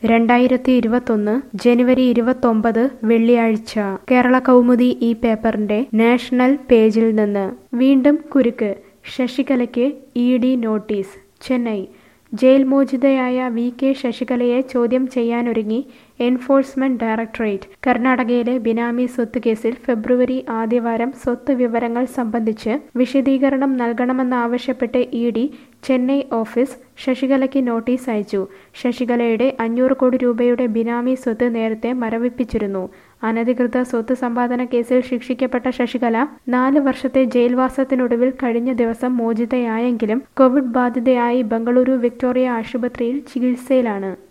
രണ്ടായിരത്തി ഇരുപത്തൊന്ന് ജനുവരി ഇരുപത്തൊമ്പത് വെള്ളിയാഴ്ച കേരള കൗമുദി ഈ പേപ്പറിന്റെ നാഷണൽ പേജിൽ നിന്ന് വീണ്ടും കുരുക്ക് ശശികലയ്ക്ക് E D notice Chennai jail മോചിതയായ വി കെ ശശികലയെ ചോദ്യം ചെയ്യാനൊരുങ്ങി എൻഫോഴ്സ്മെന്റ് ഡയറക്ടറേറ്റ് കർണാടകയിലെ ബിനാമി സ്വത്ത് കേസിൽ ഫെബ്രുവരി ആദ്യവാരം സ്വത്ത് വിവരങ്ങൾ സംബന്ധിച്ച് വിശദീകരണം നൽകണമെന്നാവശ്യപ്പെട്ട് ഇ ഡി ചെന്നൈ ഓഫീസ് ശശികലയ്ക്ക് നോട്ടീസ് അയച്ചു ശശികലയുടെ അഞ്ഞൂറ് കോടി രൂപയുടെ ബിനാമി സ്വത്ത് നേരത്തെ മരവിപ്പിച്ചിരുന്നു അനധികൃത സ്വത്ത് സമ്പാദന കേസിൽ ശിക്ഷിക്കപ്പെട്ട ശശികല നാല് വർഷത്തെ ജയിൽവാസത്തിനൊടുവിൽ കഴിഞ്ഞ ദിവസം മോചിതയായെങ്കിലും കോവിഡ് ബാധിതയായി ബംഗളൂരു വിക്ടോറിയ ആശുപത്രിയിൽ ചികിത്സയിലാണ്